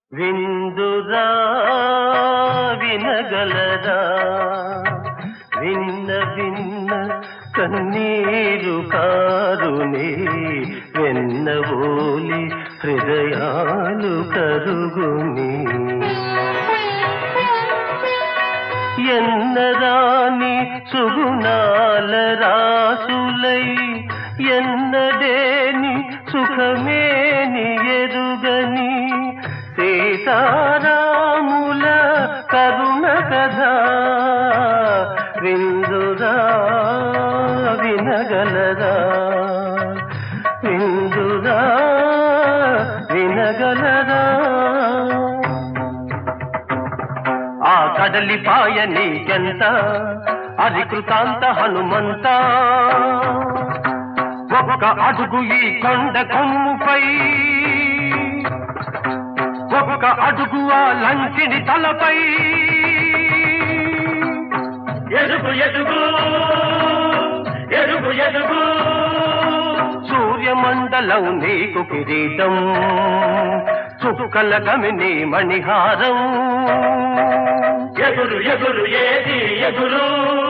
విందురా వినగలరా విన్న విన్న కన్నీరు కారునే వెన్నవోలి హృదయాలు కరుగుని ఎన్నరాని సుగుణాల రాసులై ఎన్నడేని సుఖమేని ఎరుగని సీతారాముల కరుణ కథ విందురా వినగలరా విందురా వినగలరా ఆ కడలి పాయ నీకెంత అధికృతాంత హనుమంత ఒక్క అడుగు ఈ కొండ కొమ్ముపై ఒక్క అడుగు ఆ లంకిని తలపై ఎదుగు ఎదుగు ఎదుగు ఎదుగు సూర్యమండలం నీకు కిరీటం చుక్కల గమిని మణిహారం ఎగురు ఎగురు ఏది ఎగురు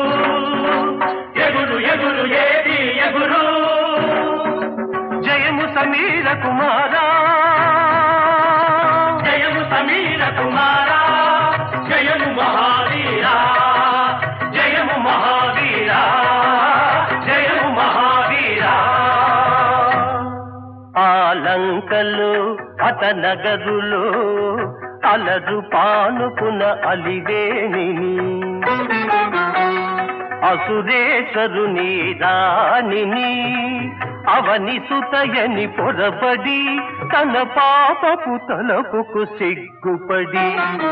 ఎగురు ఎగురు ఏది ఎగురు జయము సమీర కుమారా జయము సమీర కుమారా జయము మహావీరా జయము మహావీరా జయము మహావీరా ఆ లంకలో అత నగరులో అలరు పానుకున అలివేణిని అసురేశ్వరుని రాణిని అవని సుతయని పొరబడి తన పాపపు తలపుకు సిగ్గుపడి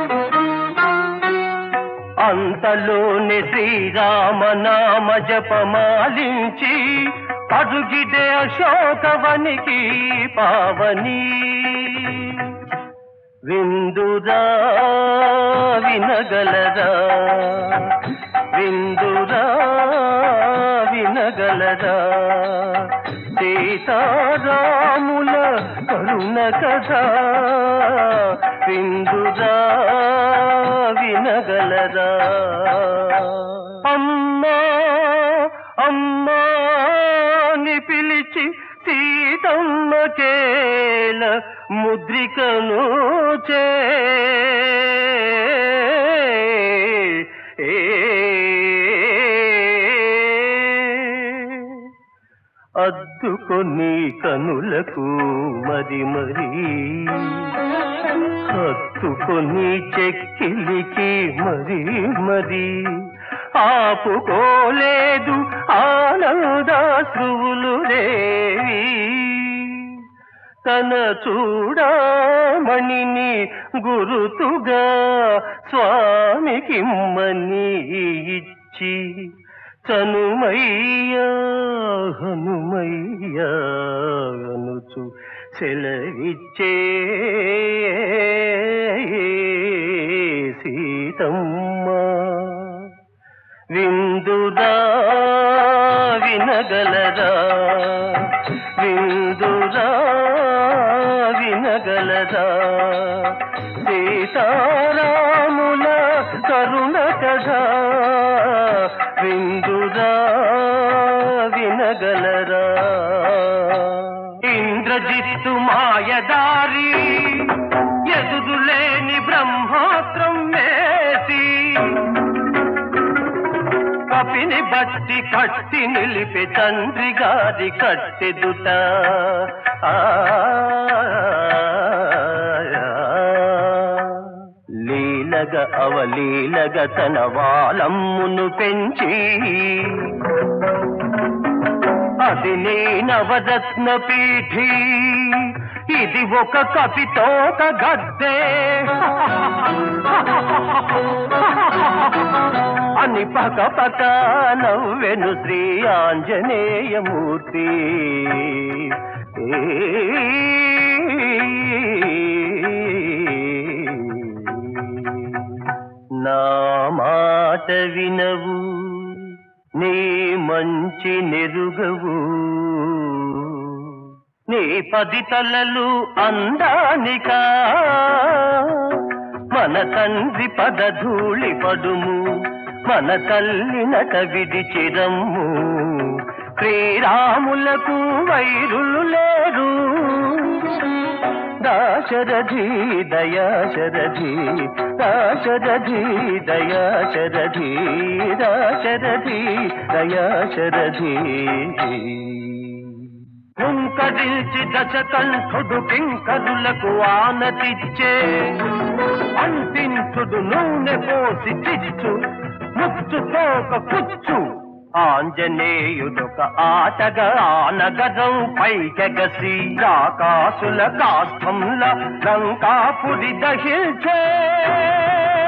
అంతలోని శ్రీరామనామ జపమాలించి పరుగిడే అశోకవనికి పావని విందురా వినగలరా విందురా వినగలరా సీతారాముల కరుణ కథ విందురా వినగలరా అమ్మా అమ్మా అని పిలిచి సీతమ్మ కేల ముద్రికను చే అద్దుకొని కనులకు మరి మరి హత్తుకొని చెక్కిలికి మరి మరి ఆపుకోలేదు ఆనందాశ్రువులు రేవి తన చూడమణిని గురుతుగా స్వామికిమ్మని ఇచ్చి చనుమయ్యా హనుమయ్యా అనుచు సెలవిచ్చే సీతమ్మ విందుదా వినగలరా విందురా వినగలరా సీతారాముల కరుణ కథ విందురా వినగలరా ఇంద్రజిత్తు మాయదారి ఎదురులేని బ్రహ్మాస్త్రం వేసి కపిని బట్టి కట్టి నిలిపి తండ్రి గారి కట్టెదుట ఆ, లీలగ అవలీలగ తన వాలమ్మును పెంచి అది నీ నవరత్న పీఠి ఇది ఒక కపితోక గద్దే అని పక పక నవ్వెను శ్రీ ఆంజనేయమూర్తి నా మాట వినవు నీ మంచి నెరుగవు నీ పది తలలు అందానికా మన తండ్రి పదధూళి పడుము మన తల్లి నట విడిచిరమ్ము శ్రీరాములకు వైరులు లేరు దాశరథి దయాశరథి దాశరథి దయాశరథి దాశరథి దయాశరథి హుంకరించి దశకంఠుడు కింకరులకు ఆనతిచ్చే అంటించుడు నూనె పోసి చిచ్చు ముచ్చు తోక పుచ్చు ఆంజనేయుడొక ఆటగా ఆనగరం పైకెగసి ఆకాశుల కాష్టంల లంకాపురి దహించే